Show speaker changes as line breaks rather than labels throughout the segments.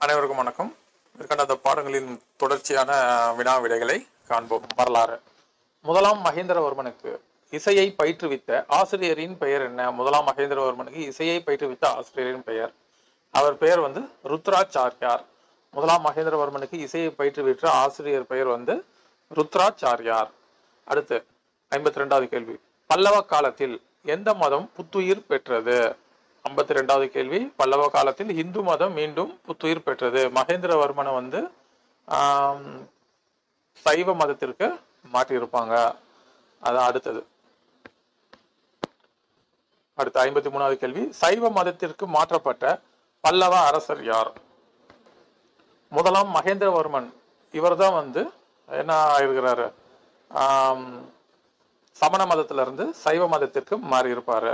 அனைவருக்கும் வணக்கம் மேற்கண்ட அந்த பாடங்களின் தொடர்ச்சியான வினா விடைகளை காண்போம் வரலாறு முதலாம் மகேந்திரவர்மனுக்கு இசையை பயிற்றுவித்த ஆசிரியரின் பெயர் என்ன முதலாம் மகேந்திரவர்மனுக்கு இசையை பயிற்றுவித்த ஆசிரியரின் பெயர் அவர் பெயர் வந்து ருத்ராச்சாரியார் முதலாம் மகேந்திரவர்மனுக்கு இசையை பயிற்றுவித்த ஆசிரியர் பெயர் வந்து ருத்ராச்சாரியார் அடுத்து ஐம்பத்தி ரெண்டாவது கேள்வி பல்லவ காலத்தில் எந்த மதம் புத்துயிர் பெற்றது ஐம்பத்தி ரெண்டாவது கேள்வி பல்லவ காலத்தில் இந்து மதம் மீண்டும் புத்துயிர் பெற்றது மகேந்திரவர்மனை வந்து ஆம், சைவ மதத்திற்கு மாற்றியிருப்பாங்க அது அடுத்தது அடுத்து ஐம்பத்தி மூணாவது கேள்வி சைவ மதத்திற்கு மாற்றப்பட்ட பல்லவ அரசர் யார் முதலாம் மகேந்திரவர்மன் இவர்தான் வந்து என்ன ஆயிருக்கிறாரு ஆம், சமண மதத்துல இருந்து சைவ மதத்திற்கு மாறி இருப்பாரு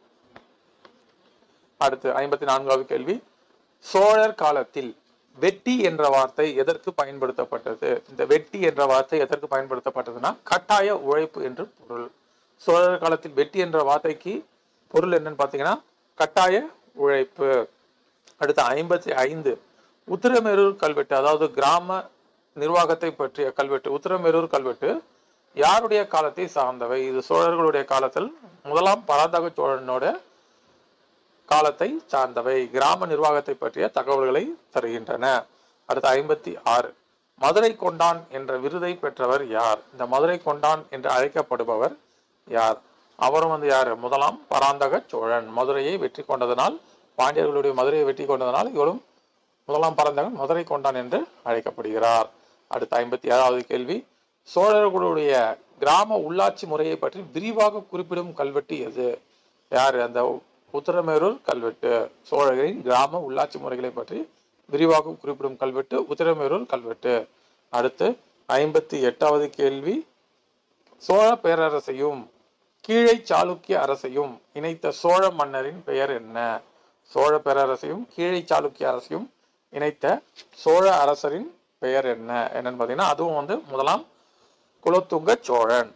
அடுத்து ஐம்பத்தி நான்காவது கேள்வி சோழர் காலத்தில் வெட்டி என்ற வார்த்தை எதற்கு பயன்படுத்தப்பட்டது இந்த வெட்டி என்ற வார்த்தை எதற்கு பயன்படுத்தப்பட்டதுன்னா கட்டாய உழைப்பு என்று பொருள் சோழர் காலத்தில் வெட்டி என்ற வார்த்தைக்கு பொருள் என்னன்னு பார்த்தீங்கன்னா கட்டாய உழைப்பு அடுத்து ஐம்பத்தி ஐந்து உத்திரமேரூர் கல்வெட்டு அதாவது கிராம நிர்வாகத்தை பற்றிய கல்வெட்டு உத்திரமேரூர் கல்வெட்டு யாருடைய காலத்தை சார்ந்தவை இது சோழர்களுடைய காலத்தில் முதலாம் பராந்தக சோழனோட காலத்தை சார்ந்தவை கிராம நிர்வாகத்தை பற்றிய தகவல்களை தருகின்றன அடுத்து ஐம்பத்தி ஆறு மதுரை கொண்டான் என்ற விருதை பெற்றவர் யார் இந்த மதுரை கொண்டான் என்று அழைக்கப்படுபவர் யார் அவரும் வந்து யார் முதலாம் பராந்தக சோழன் மதுரையை வெற்றி கொண்டதனால் பாண்டியர்களுடைய மதுரையை வெற்றி கொண்டதனால் இவரும் முதலாம் பராந்தகன் மதுரை கொண்டான் என்று அழைக்கப்படுகிறார் அடுத்து ஐம்பத்தி ஏழாவது கேள்வி சோழர்களுடைய கிராம உள்ளாட்சி முறையை பற்றி விரிவாக குறிப்பிடும் கல்வெட்டு எது யார் அந்த உத்தரமேரூர் கல்வெட்டு சோழர்களின் கிராம உள்ளாட்சி முறைகளை பற்றி விரிவாக குறிப்பிடும் கல்வெட்டு உத்தரமேரூர் கல்வெட்டு அடுத்து ஐம்பத்தி எட்டாவது கேள்வி சோழ பேரரசையும் கீழை சாளுக்கிய அரசையும் இணைத்த சோழ மன்னரின் பெயர் என்ன சோழ பேரரசையும் கீழை சாளுக்கிய அரசையும் இணைத்த சோழ அரசரின் பெயர் என்ன என்னன்னு பார்த்தீங்கன்னா அதுவும் வந்து முதலாம் குலோத்துங்க சோழன்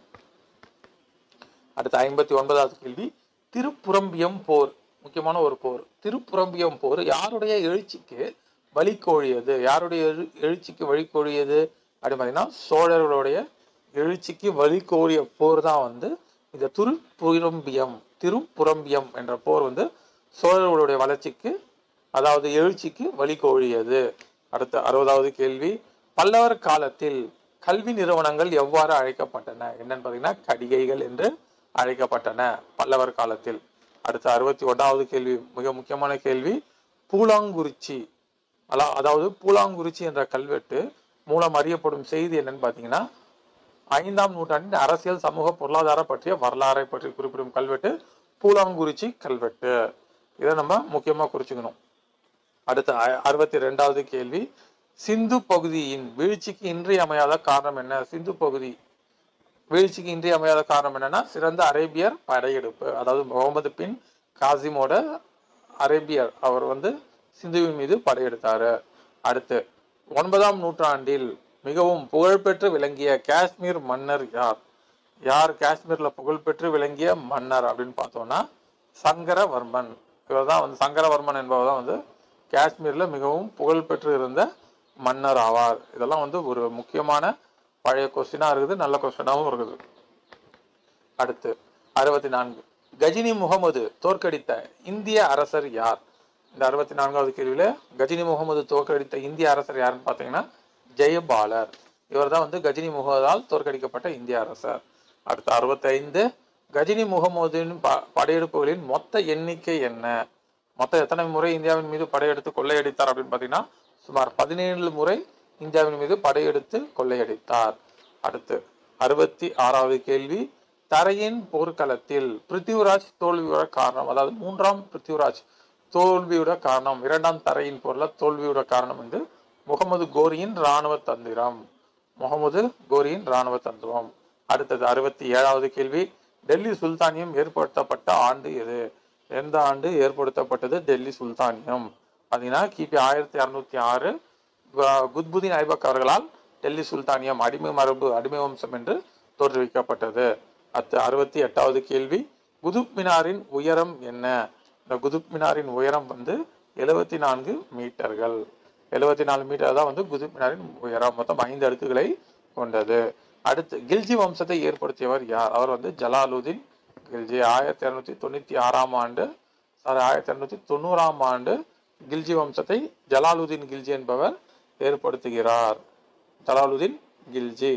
அடுத்து ஐம்பத்தி ஒன்பதாவது கேள்வி திருப்புரம்பியம் போர் முக்கியமான ஒரு போர் திருப்புரம்பியம் போர் யாருடைய எழுச்சிக்கு வழிகோழியது யாருடைய எழு- எழுச்சிக்கு வழிகோழியது அப்படின்னு பார்த்தீங்கன்னா சோழர்களுடைய எழுச்சிக்கு வழிகோழிய போர் தான் வந்து இந்த திருப்புரம்பியம் திருப்புரம்பியம் என்ற போர் வந்து சோழர்களுடைய வளர்ச்சிக்கு அதாவது எழுச்சிக்கு வழிகோழியது அடுத்த அறுபதாவது கேள்வி பல்லவர் காலத்தில் கல்வி நிறுவனங்கள் எவ்வாறு அழைக்கப்பட்டன என்னன்னு பார்த்தீங்கன்னா கடிகைகள் என்று அழைக்கப்பட்டன பல்லவர் காலத்தில் அடுத்த அறுபத்தி ஒன்றாவது கேள்வி மிக முக்கியமான கேள்வி பூலாங்குறிச்சி அலா அதாவது பூலாங்குறிச்சி என்ற கல்வெட்டு மூலம் அறியப்படும் செய்தி என்னன்னு பார்த்தீங்கன்னா ஐந்தாம் நூற்றாண்டின் அரசியல் சமூக பொருளாதார பற்றிய வரலாறை பற்றி குறிப்பிடும் கல்வெட்டு பூலாங்குறிச்சி கல்வெட்டு இதை நம்ம முக்கியமா குறிச்சுக்கணும் அடுத்த அ- அறுபத்தி ரெண்டாவது கேள்வி சிந்து பகுதியின் வீழ்ச்சிக்கு இன்றியமையாத காரணம் என்ன சிந்து பகுதி வீழ்ச்சிக்கு இன்றியமையாத காரணம் என்னன்னா சிறந்த அரேபியர் படையெடுப்பு அதாவது முகமது பின் காசிமோட அரேபியர் அவர் வந்து சிந்துவின் மீது படையெடுத்தாரு அடுத்து ஒன்பதாம் நூற்றாண்டில் மிகவும் புகழ்பெற்று விளங்கிய காஷ்மீர் மன்னர் யார் யார் காஷ்மீர்ல புகழ்பெற்று விளங்கிய மன்னர் அப்படின்னு பார்த்தோம்னா சங்கரவர்மன் இவர் தான் வந்து சங்கரவர்மன் என்பவர் தான் வந்து காஷ்மீர்ல மிகவும் புகழ்பெற்று இருந்த மன்னர் ஆவார் இதெல்லாம் வந்து ஒரு முக்கியமான பழைய கொஸ்டினா இருக்குது நல்ல கொஸ்டினாவும் இருக்குது அடுத்து அறுபத்தி நான்கு கஜினி முகமது தோற்கடித்த இந்திய அரசர் யார் இந்த அறுபத்தி நான்காவது கேள்வியில கஜினி முகமது தோற்கடித்த இந்திய அரசர் யாருன்னு பார்த்தீங்கன்னா ஜெயபாலர் இவர் தான் வந்து கஜினி முகமதால் தோற்கடிக்கப்பட்ட இந்திய அரசர் அடுத்து அறுபத்தைந்து கஜினி முகமதின் ப படையெடுப்புகளின் மொத்த எண்ணிக்கை என்ன மொத்தம் எத்தனை முறை இந்தியாவின் மீது படையெடுத்து கொள்ளையடித்தார் அப்படின்னு பார்த்தீங்கன்னா சுமார் பதினேழு முறை இந்தியாவின் மீது படையெடுத்து கொள்ளையடித்தார் அடுத்து அறுபத்தி ஆறாவது கேள்வி தரையின் போர்க்களத்தில் பிருத்திவிராஜ் தோல்வியோட காரணம் அதாவது மூன்றாம் பிருத்திவிராஜ் தோல்வியோட காரணம் இரண்டாம் தரையின் போர்ல தோல்வியோட காரணம் வந்து முகமது கோரியின் ராணுவ தந்திரம் முகமது கோரியின் ராணுவ தந்திரம் அடுத்தது அறுபத்தி ஏழாவது கேள்வி டெல்லி சுல்தானியம் ஏற்படுத்தப்பட்ட ஆண்டு எது எந்த ஆண்டு ஏற்படுத்தப்பட்டது டெல்லி சுல்தானியம் பார்த்தீங்கன்னா கிபி ஆயிரத்தி அறுநூத்தி ஆறு கு- குத்புதீன் ஐபக் அவர்களால் டெல்லி சுல்தானியம் அடிமை மரபு அடிமை வம்சம் என்று தோற்றுவிக்கப்பட்டது அடுத்து அறுபத்தி எட்டாவது கேள்வி குதுப் மினாரின் உயரம் என்ன இந்த குதுப் மினாரின் உயரம் வந்து எழுபத்தி நான்கு மீட்டர்கள் எழுபத்தி நாலு மீட்டர் தான் வந்து குதுப் மினாரின் உயரம் மொத்தம் ஐந்து அடுக்குகளை கொண்டது அடுத்து கில்ஜி வம்சத்தை ஏற்படுத்தியவர் யார் அவர் வந்து ஜலாலுதீன் கில்ஜி ஆயிரத்தி இரநூத்தி தொண்ணூத்தி ஆறாம் ஆண்டு சாரி ஆயிரத்தி இரநூத்தி தொண்ணூறாம் ஆண்டு கில்ஜி வம்சத்தை ஜலாலுதீன் கில்ஜி என்பவர் ஏற்படுத்துகிறார் ஜலாலுதீன் கில்ஜி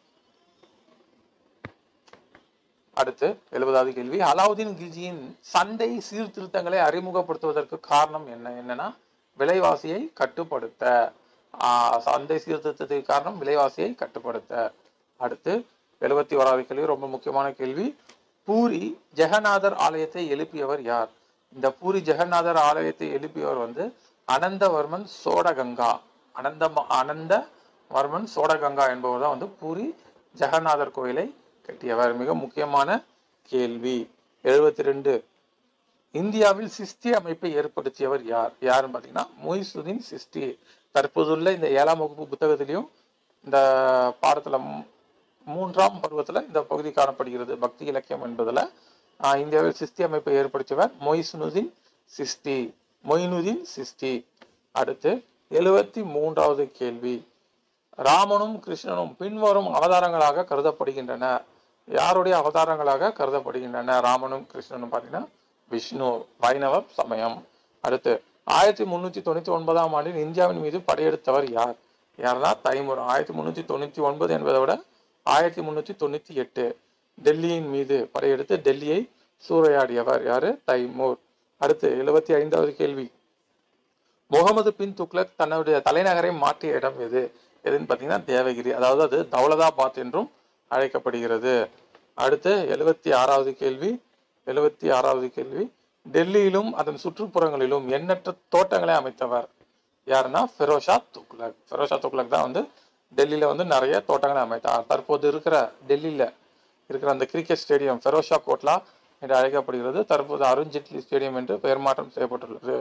அடுத்து எழுபதாவது கேள்வி அலாவுதீன் கில்ஜியின் சந்தை சீர்திருத்தங்களை அறிமுகப்படுத்துவதற்கு காரணம் என்ன என்னன்னா விலைவாசியை கட்டுப்படுத்த ஆஹ் சந்தை சீர்திருத்தத்துக்கு காரணம் விலைவாசியை கட்டுப்படுத்த அடுத்து எழுபத்தி ஓராவது கேள்வி ரொம்ப முக்கியமான கேள்வி பூரி ஜெகநாதர் ஆலயத்தை எழுப்பியவர் யார் இந்த பூரி ஜெகநாதர் ஆலயத்தை எழுப்பியவர் வந்து அனந்தவர்மன் சோடகங்கா அனந்த அனந்தவர்மன் சோடகங்கா என்பவர் தான் வந்து பூரி ஜெகநாதர் கோயிலை கட்டியவர் மிக முக்கியமான கேள்வி எழுபத்தி ரெண்டு இந்தியாவில் சிஸ்டி அமைப்பை ஏற்படுத்தியவர் யார் யாருன்னு பார்த்தீங்கன்னா மொய்சுதீன் சிஸ்டி தற்போதுள்ள இந்த ஏழாம் வகுப்பு புத்தகத்திலையும் இந்த பாடத்துல மூ- மூன்றாம் பருவத்துல இந்த பகுதி காணப்படுகிறது பக்தி இலக்கியம் என்பதுல ஆஹ், இந்தியாவில் சிஸ்டி அமைப்பை ஏற்படுத்தியவர் மொய்சுனுதீன் சிஸ்டி மொய்னுதீன் சிஸ்டி அடுத்து எழுபத்தி மூன்றாவது கேள்வி ராமனும் கிருஷ்ணனும் பின்வரும் அவதாரங்களாக கருதப்படுகின்றன யாருடைய அவதாரங்களாக கருதப்படுகின்றன ராமனும் கிருஷ்ணனும் பார்த்தீங்கன்னா விஷ்ணு வைணவ சமயம் அடுத்து ஆயிரத்தி முன்னூத்தி தொண்ணூத்தி ஒன்பதாம் ஆண்டில் இந்தியாவின் மீது படையெடுத்தவர் யார் யாருன்னா தைமூர் ஆயிரத்தி முன்னூத்தி தொண்ணூத்தி ஒன்பது என்பதை விட ஆயிரத்தி முன்னூத்தி தொண்ணூத்தி எட்டு டெல்லியின் மீது படையெடுத்து டெல்லியை சூறையாடியவர் யாரு தைமூர் அடுத்து எழுபத்தி ஐந்தாவது கேள்வி முகமது பின் துக்ளக் தன்னுடைய தலைநகரை மாற்றிய இடம் எது எதுன்னு பார்த்தீங்கன்னா தேவகிரி அதாவது அது தௌலதாபாத் என்றும் அழைக்கப்படுகிறது அடுத்து எழுபத்தி ஆறாவது கேள்வி எழுபத்தி ஆறாவது கேள்வி டெல்லியிலும் அதன் சுற்றுப்புறங்களிலும் எண்ணற்ற தோட்டங்களை அமைத்தவர் யாருன்னா ஃபெரோஷா துக்ளக் ஃபெரோஷா துக்ளக் தான் வந்து டெல்லியில வந்து நிறைய தோட்டங்களை அமைத்தார் தற்போது இருக்கிற டெல்லியில இருக்கிற அந்த கிரிக்கெட் ஸ்டேடியம் ஃபெரோஷா கோட்லா என்று அழைக்கப்படுகிறது தற்போது அருண் ஜேட்லி ஸ்டேடியம் என்று பெயர் மாற்றம் செய்யப்பட்டுள்ளது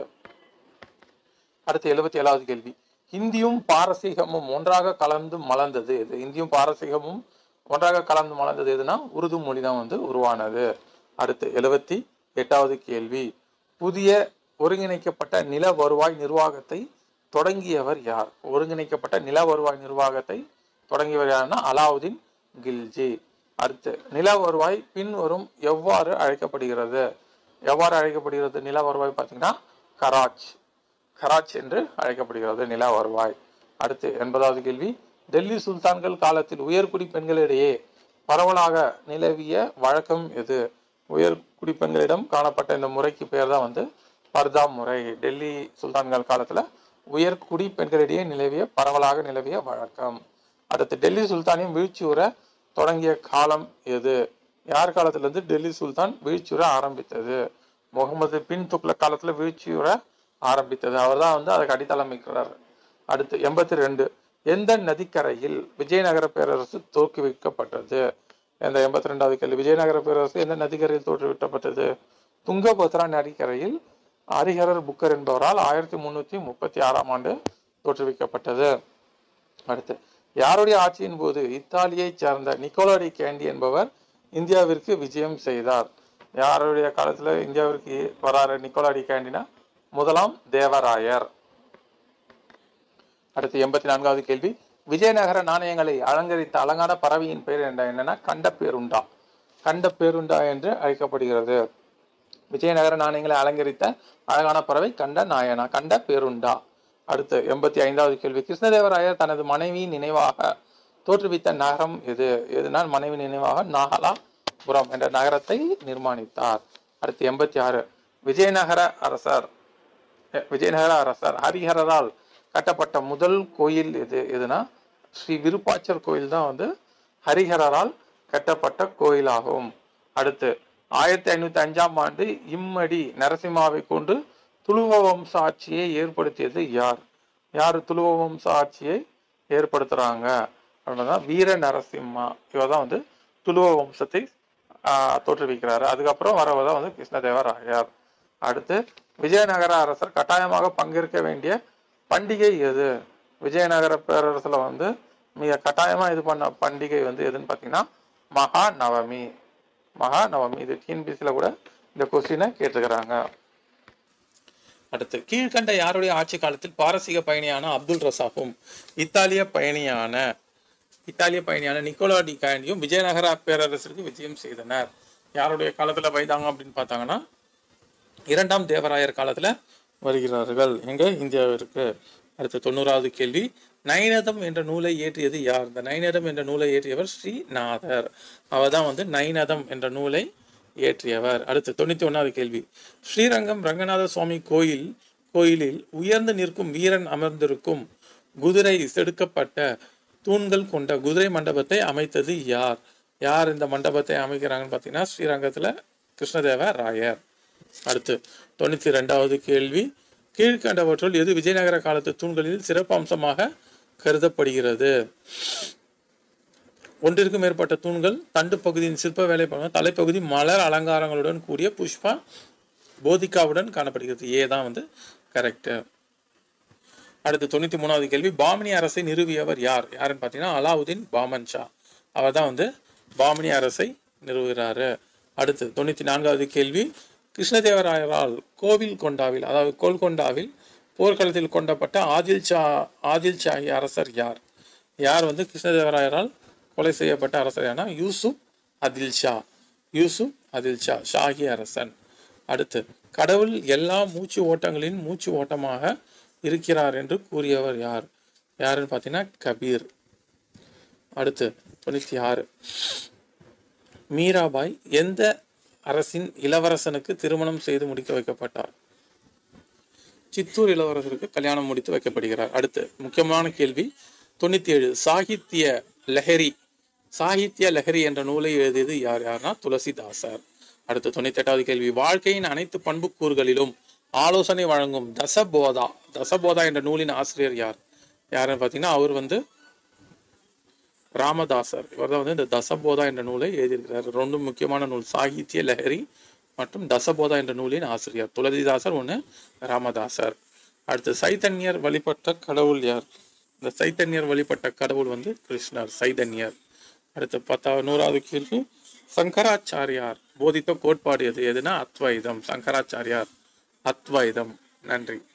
அடுத்து எழுபத்தி ஏழாவது கேள்வி இந்தியும் பாரசீகமும் ஒன்றாக கலந்து மலர்ந்தது எது இந்தியும் பாரசீகமும் ஒன்றாக கலந்து மலர்ந்தது எதுனா உருது மொழி தான் வந்து உருவானது அடுத்து எழுபத்தி எட்டாவது கேள்வி புதிய ஒருங்கிணைக்கப்பட்ட நில வருவாய் நிர்வாகத்தை தொடங்கியவர் யார் ஒருங்கிணைக்கப்பட்ட நில வருவாய் நிர்வாகத்தை தொடங்கியவர் யாருன்னா அலாவுதீன் கில்ஜி அடுத்து நில வருவாய் பின்வரும் எவ்வாறு அழைக்கப்படுகிறது எவ்வாறு அழைக்கப்படுகிறது நில வருவாய் பார்த்தீங்கன்னா கராச் கராச் என்று அழைக்கப்படுகிறது நில வருவாய் அடுத்து எண்பதாவது கேள்வி டெல்லி சுல்தான்கள் காலத்தில் உயர்குடி பெண்களிடையே பரவலாக நிலவிய வழக்கம் எது உயர்குடி பெண்களிடம் காணப்பட்ட இந்த முறைக்கு பெயர் தான் வந்து பர்தா முறை டெல்லி சுல்தான்கள் காலத்துல உயர்குடி பெண்களிடையே நிலவிய பரவலாக நிலவிய வழக்கம் அடுத்து டெல்லி சுல்தானின் வீழ்ச்சியுற தொடங்கிய காலம் எது யார் காலத்துல இருந்து டெல்லி சுல்தான் வீழ்ச்சியுற ஆரம்பித்தது முகமது பின் துக்ளக் காலத்துல வீழ்ச்சியுற ஆரம்பித்தது அவர்தான் வந்து அதுக்கு அடித்தளம் வைக்கிறார் அடுத்து எண்பத்தி ரெண்டு எந்த நதிக்கரையில் விஜயநகர பேரரசு தோற்றுவிக்கப்பட்டது எந்த எண்பத்தி ரெண்டாவது கேள்வி விஜயநகர பேரரசு எந்த நதிக்கரையில் தோற்றுவிக்கப்பட்டது துங்கபத்ரா நதிக்கரையில் ஹரிஹரர் புக்கர் என்பவரால் ஆயிரத்தி முன்னூத்தி முப்பத்தி ஆறாம் ஆண்டு தோற்றுவிக்கப்பட்டது அடுத்து யாருடைய ஆட்சியின் போது இத்தாலியைச் சேர்ந்த நிக்கோலா டி கேண்டி என்பவர் இந்தியாவிற்கு விஜயம் செய்தார் யாருடைய காலத்துல இந்தியாவிற்கு வராரு நிக்கோலா டி கேண்டினா முதலாம் தேவராயர் அடுத்து எண்பத்தி நான்காவது கேள்வி விஜயநகர நாணயங்களை அலங்கரித்த அலங்கார பறவையின் பெயர் என்ன என்னன்னா கண்ட பேருண்டா கண்ட பேருண்டா என்று அழைக்கப்படுகிறது விஜயநகர நாணயங்களை அலங்கரித்த அழகான பறவை கண்ட நாயனா கண்ட பேருண்டா அடுத்து எண்பத்தி ஐந்தாவது கேள்வி கிருஷ்ணதேவராயர் தனது மனைவியின் நினைவாக தோற்றுவித்த நகரம் எது எதுனால் மனைவி நினைவாக நாகலாபுரம் என்ற நகரத்தை நிர்மாணித்தார் அடுத்து எண்பத்தி ஆறு விஜயநகர அரசர் அஹ் விஜயநகர அரசர் ஹரிஹரரால் கட்டப்பட்ட முதல் கோயில் எது எதுனா ஸ்ரீ விருப்பாச்சர் கோயில் தான் வந்து ஹரிஹரரால் கட்டப்பட்ட கோயிலாகும் அடுத்து ஆயிரத்தி ஐநூத்தி அஞ்சாம் ஆண்டு இம்மடி நரசிம்மாவை கொண்டு துளுவ வம்ச ஆட்சியை ஏற்படுத்தியது யார் யார் துளுவ வம்ச ஆட்சியை ஏற்படுத்துறாங்க அப்படின்னா வீர நரசிம்மா இவர் தான் வந்து துளுவ வம்சத்தை ஆஹ், தோற்றுவிக்கிறாரு அதுக்கப்புறம் வரவதான் வந்து கிருஷ்ணதேவராயர் அடுத்து விஜயநகர அரசர் கட்டாயமாக பங்கேற்க வேண்டிய பண்டிகை எது விஜயநகர பேரரசுல வந்து மிக கட்டாயமா இது பண்ண பண்டிகை வந்து எதுன்னு பார்த்தீங்கன்னா மகா நவமி மகா நவமி இது டிஎன்பிசியில் கூட இந்த கொஸ்டினை கேட்டுக்கிறாங்க அடுத்து கீழ்கண்ட யாருடைய ஆட்சி காலத்தில் பாரசீக பயணியான அப்துல் ரசாக்கும் இத்தாலிய பயணியான இத்தாலிய பயணியான நிக்கோலா டி காண்டியும் விஜயநகர பேரரசிற்கு விஜயம் செய்தனர் யாருடைய காலத்துல வைத்தாங்க அப்படின்னு பார்த்தாங்கன்னா இரண்டாம் தேவராயர் காலத்துல வருகிறார்கள் எங்க இந்தியாவிற்கு அடுத்த தொண்ணூறாவது கேள்வி நைனதம் என்ற நூலை இயற்றியது யார் இந்த நைனதம் என்ற நூலை இயற்றியவர் ஸ்ரீநாதர் அவர் தான் வந்து நைனதம் என்ற நூலை இயற்றியவர் அடுத்து தொண்ணூத்தி ஒன்னாவது கேள்வி ஸ்ரீரங்கம் ரங்கநாத சுவாமி கோயில் கோயிலில் உயர்ந்து நிற்கும் வீரன் அமர்ந்திருக்கும் குதிரை செதுக்கப்பட்ட தூண்கள் கொண்ட குதிரை மண்டபத்தை அமைத்தது யார் யார் இந்த மண்டபத்தை அமைக்கிறாங்கன்னு பார்த்தீங்கன்னா ஸ்ரீரங்கத்துல கிருஷ்ணதேவ ராயர் அடுத்து தொண்ணூத்தி ரெண்டாவது கேள்வி கீழ்கண்டவற்றுள் எது விஜயநகர காலத்து தூண்களில் சிறப்பு அம்சமாக கருதப்படுகிறது ஒன்றிற்கும் மேற்பட்ட தூண்கள் தண்டு பகுதியின் சிற்ப வேலை பண்ண தலைப்பகுதி மலர் அலங்காரங்களுடன் கூடிய புஷ்பா போதிகாவுடன் காணப்படுகிறது ஏ தான் வந்து கரெக்ட் அடுத்து தொண்ணூத்தி மூணாவது கேள்வி பாமினி அரசை நிறுவியவர் யார் யாருன்னு பார்த்தீங்கன்னா அலாவுதீன் பாமன் ஷா அவர் தான் வந்து பாமினி அரசை நிறுவுகிறாரு அடுத்து தொண்ணூத்தி நான்காவது கேள்வி கிருஷ்ணதேவராயரால் கோவில் கொண்டாவில் அதாவது கோல்கொண்டாவில் போர்க்களத்தில் கொண்டப்பட்ட ஆதில் ஷா ஆதில் ஷாஹி அரசர் யார் யார் வந்து கிருஷ்ணதேவராயரால் கொலை செய்யப்பட்ட அரசர் யார்னா யூசுப் அதில் ஷா யூசுப் அதில் ஷா ஷாஹி அரசன் அடுத்து கடவுள் எல்லா மூச்சு ஓட்டங்களின் மூச்சு ஓட்டமாக இருக்கிறார் என்று கூறியவர் யார் யாருன்னு பார்த்தீங்கன்னா கபீர் அடுத்து தொண்ணூத்தி ஆறு மீராபாய் எந்த அரசின் இளவரசனுக்கு திருமணம் செய்து முடிக்க வைக்கப்பட்டார் சித்தூர் இளவரசருக்கு கல்யாணம் முடித்து வைக்கப்படுகிறார் அடுத்து முக்கியமான கேள்வி தொண்ணூத்தி ஏழு சாகித்ய லஹரி சாகித்ய லஹரி என்ற நூலை எழுதியது யார் யார்னா துளசிதாசர் அடுத்து தொண்ணூத்தி எட்டாவது கேள்வி வாழ்க்கையின் அனைத்து பண்புக்கூறுகளிலும் ஆலோசனை வழங்கும் தசபோதா தசபோதா என்ற நூலின் ஆசிரியர் யார் யாருன்னு பார்த்தீங்கன்னா அவர் வந்து ராமதாசர் இவர் தான் வந்து இந்த தசபோதா என்ற நூலை எழுதியிருக்கிறார் ரெண்டு முக்கியமான நூல் சாகித்ய லஹரி மற்றும் தசபோதா என்ற நூலின் ஆசிரியர் துளசிதாசர் ஒன்று ராமதாசர் அடுத்து சைத்தன்யர் வழிபட்ட கடவுள் யார் இந்த சைத்தன்யர் வழிபட்ட கடவுள் வந்து கிருஷ்ணர் சைதன்யர் அடுத்து பத்தாவது நூறாவது கேள்வி சங்கராச்சாரியார் போதித்த கோட்பாடு எது எதுனா அத்வைதம் சங்கராச்சாரியார் அத்வைதம் நன்றி